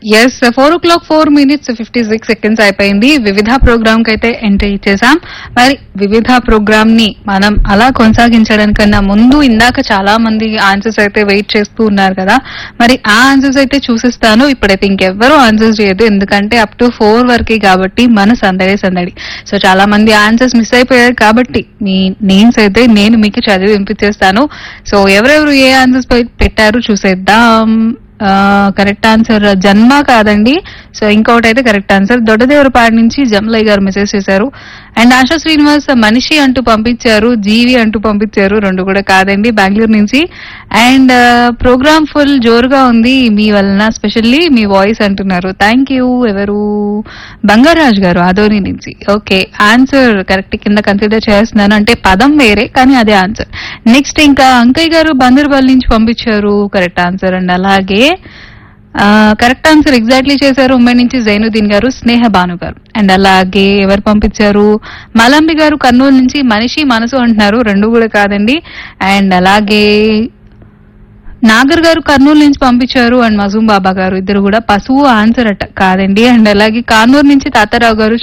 yes four o'clock four minutes fifty six seconds అయిపోయింది వివిధ programme కి అయితే ఎంట్రీ ఇచ్చేసాం మరి వివిధ ప్రోగ్రామ్ ని మనం అలా కొనసాగించడానికన్నా ముందు ఇందాక చాలా మంది ఆన్సర్స్ అయితే వెయిట్ చేస్తూ ఉన్నారు కదా మరి ఆ ఆన్సర్స్ అయితే చూసిస్తాను ఇప్పుడైతే ఇంకెవ్వరూ ఆన్సర్స్ చేయదు ఎందుకంటే అప్ టు ఫోర్ వరకే కాబట్టి మన సందడి సందడి సో చాలా మంది ఆన్సర్స్ మిస్ అయిపోయారు కాబట్టి మీ నేమ్స్ అయితే నేను మీకు చదివి వినిపించేస్తాను సో ఎవరెవరు ఏ ఆన్సర్స్ పెట్టారు చూసేద్దాం కరెక్ట్ ఆన్సర్ జన్మ కాదండి సో ఇంకొకటి అయితే కరెక్ట్ ఆన్సర్ దొడ్డదేవరపాడు నుంచి జమలయ్య గారు మెసేజ్ చేశారు అండ్ ఆశా శ్రీనివాస్ మనిషి అంటూ పంపించారు జీవి అంటూ పంపించారు రెండు కూడా కాదండి బెంగళూరు నుంచి అండ్ ప్రోగ్రామ్ ఫుల్ జోరుగా ఉంది మీ వలన స్పెషల్లీ మీ వాయిస్ అంటున్నారు థ్యాంక్ యూ ఎవరు బంగారాజ్ గారు ఆదోని నుంచి ఓకే ఆన్సర్ కరెక్ట్ కింద కన్సిడర్ చేస్తున్నాను అంటే పదం వేరే కానీ అదే ఆన్సర్ నెక్స్ట్ ఇంకా అంకయ్య గారు బందర్బల్ నుంచి పంపించారు కరెక్ట్ ఆన్సర్ అండ్ అలాగే కరెక్ట్ ఆన్సర్ ఎగ్జాక్ట్లీ చేశారు ముంబై నుంచి జైనుద్దీన్ గారు స్నేహ భాను గారు అండ్ అలాగే ఎవరు పంపించారు మలంబి గారు కర్నూలు నుంచి మనిషి మనసు అంటున్నారు రెండు కూడా కాదండి అండ్ అలాగే నాగర్ గారు కర్నూలు నుంచి పంపించారు అండ్ మజూం బాబా గారు ఇద్దరు కూడా పశువు ఆన్సర్ అట కాదండి అండ్ అలాగే కానూరు నుంచి తాతారావు గారు